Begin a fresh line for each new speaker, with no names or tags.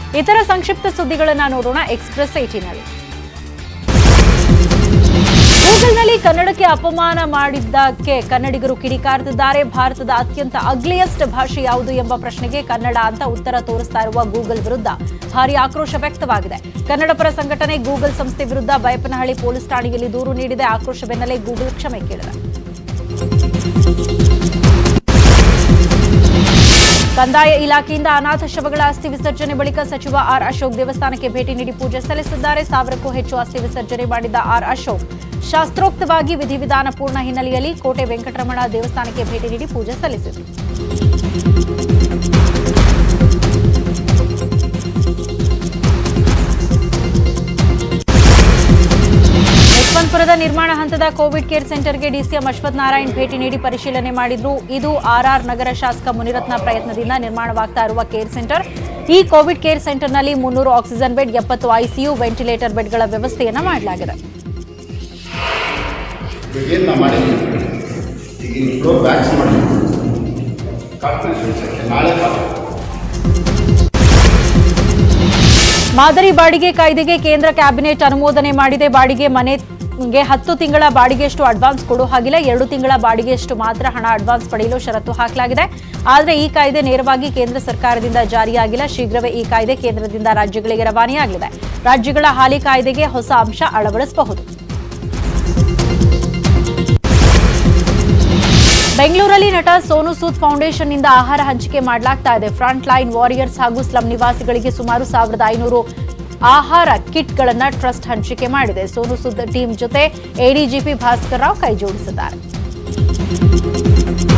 ಇತರ ಸಂಕ್ಷಿಪ್ತ ಸುದ್ದಿಗಳನ್ನ ನೋಡೋಣ ಎಕ್ಸ್ಪ್ರೆಸ್ ಏಟಿನಲ್ಲಿ ಗೂಗಲ್ನಲ್ಲಿ ಕನ್ನಡಕ್ಕೆ ಅಪಮಾನ ಮಾಡಿದ್ದಕ್ಕೆ ಕನ್ನಡಿಗರು ಕಿಡಿಕಾರ್ತಿದ್ದಾರೆ ಭಾರತದ ಅತ್ಯಂತ ಅಗ್ಲಿಯಸ್ಟ್ ಭಾಷೆ ಯಾವುದು ಎಂಬ ಪ್ರಶ್ನೆಗೆ ಕನ್ನಡ ಅಂತ ಉತ್ತರ ತೋರಿಸ್ತಾ ಇರುವ ಗೂಗಲ್ ವಿರುದ್ಧ ಭಾರಿ ಆಕ್ರೋಶ ವ್ಯಕ್ತವಾಗಿದೆ ಕನ್ನಡ ಪರ ಸಂಘಟನೆ ಗೂಗಲ್ ಸಂಸ್ಥೆ ವಿರುದ್ಧ ಬೈಪನಹಳ್ಳಿ ಪೊಲೀಸ್ ಠಾಣೆಯಲ್ಲಿ ದೂರು ನೀಡಿದೆ ಆಕ್ರೋಶ ಬೆನ್ನಲ್ಲೇ ಗೂಗಲ್ ಕ್ಷಮೆ ಕೇಳಿದೆ ಕಂದಾಯ ಇಲಾಖೆಯಿಂದ ಅನಾಥ ಶವಗಳ ಅಸ್ಥಿ ವಿಸರ್ಜನೆ ಬಳಿಕ ಸಚಿವ ಆರ್ ಅಶೋಕ್ ದೇವಸ್ಥಾನಕ್ಕೆ ಭೇಟಿ ನೀಡಿ ಪೂಜೆ ಸಲ್ಲಿಸಿದ್ದಾರೆ ಸಾವಿರಕ್ಕೂ ಹೆಚ್ಚು ಅಸ್ಥಿ ವಿಸರ್ಜನೆ ಮಾಡಿದ್ದ ಆರ್ ಅಶೋಕ್ ಶಾಸ್ತ್ರೋಕ್ತವಾಗಿ ವಿಧಿವಿಧಾನ ಪೂರ್ಣ ಹಿನ್ನೆಲೆಯಲ್ಲಿ ಕೋಟೆ ವೆಂಕಟರಮಣ ದೇವಸ್ಥಾನಕ್ಕೆ ಭೇಟಿ ನೀಡಿ ಪೂಜೆ ಸಲ್ಲಿಸಿದರು ಯಶವಂತಪುರದ ನಿರ್ಮಾಣ ಹಂತದ ಕೋವಿಡ್ ಕೇರ್ ಸೆಂಟರ್ಗೆ ಡಿಸಿಎಂ ಅಶ್ವಥ್ ನಾರಾಯಣ್ ಭೇಟಿ ನೀಡಿ ಪರಿಶೀಲನೆ ಮಾಡಿದ್ರು ಇದು ಆರ್ಆರ್ ನಗರ ಶಾಸಕ ಮುನಿರತ್ನ ಪ್ರಯತ್ನದಿಂದ ನಿರ್ಮಾಣವಾಗ್ತಾ ಇರುವ ಕೇರ್ ಸೆಂಟರ್ ಈ ಕೋವಿಡ್ ಕೇರ್ ಸೆಂಟರ್ನಲ್ಲಿ ಮುನ್ನೂರು ಆಕ್ಸಿಜನ್ ಬೆಡ್ ಎಪ್ಪತ್ತು ಐಸಿಯು ವೆಂಟಿಲೇಟರ್ ಬೆಡ್ಗಳ ವ್ಯವಸ್ಥೆಯನ್ನ ಮಾಡಲಾಗಿದೆ
ಏನು ನಾವು ಮಾಡಿದ್ದೀವಿ ಈಗ ಫ್ಲೋರ್ ಬ್ಯಾಕ್ಸ್ ಮಾಡಿದ್ದೀವಿ ಕಾರ್ಪೊರೇಷನ್ ನಾಳೆ ಮಾಡ್ತೀವಿ.
ಮಾದರಿ ಬಾಡಿಗೆ ಕಾಯ್ದೆಗೆ ಕೇಂದ್ರ ಕ್ಯಾಬಿನೆಟ್ ಅನುಮೋದನೆ ಮಾಡಿದೆ ಬಾಡಿಗೆ ಮನೆಗೆ ಹತ್ತು ತಿಂಗಳ ಬಾಡಿಗೆಯಷ್ಟು ಅಡ್ವಾನ್ಸ್ ಕೊಡೋ ಹಾಗಿಲ್ಲ ಎರಡು ತಿಂಗಳ ಬಾಡಿಗೆಯಷ್ಟು ಮಾತ್ರ ಹಣ ಅಡ್ವಾನ್ಸ್ ಪಡೆಯಲು ಷರತ್ತು ಹಾಕಲಾಗಿದೆ ಆದರೆ ಈ ಕಾಯ್ದೆ ನೇರವಾಗಿ ಕೇಂದ್ರ ಸರ್ಕಾರದಿಂದ ಜಾರಿಯಾಗಿಲ್ಲ ಶೀಘ್ರವೇ ಈ ಕಾಯ್ದೆ ಕೇಂದ್ರದಿಂದ ರಾಜ್ಯಗಳಿಗೆ ರವಾನೆಯಾಗಲಿದೆ ರಾಜ್ಯಗಳ ಹಾಲಿ ಕಾಯ್ದೆಗೆ ಹೊಸ ಅಂಶ ಅಳವಡಿಸಬಹುದು ಬೆಂಗಳೂರಲ್ಲಿ ನಟ ಸೋನು ಸೂದ್ ಫೌಂಡೇಶನ್ನಿಂದ ಆಹಾರ ಹಂಚಿಕೆ ಮಾಡಲಾಗ್ತಾ ಇದೆ ಫ್ರಂಟ್ ಲೈನ್ ವಾರಿಯರ್ಸ್ ಹಾಗೂ ಸ್ಲಂ ನಿವಾಸಿಗಳಿಗೆ ಸುಮಾರು ಸಾವಿರದ ಐನೂರು ಆಹಾರ ಕಿಟ್ಗಳನ್ನ ಟ್ರಸ್ಟ್ ಹಂಚಿಕೆ ಮಾಡಿದೆ ಸೋನು ಸೂದ್ ಟೀಮ್ ಜೊತೆ ಎಡಿಜಿಪಿ ಭಾಸ್ಕರ್ ರಾವ್ ಕೈ ಜೋಡಿಸಿದ್ದಾರೆ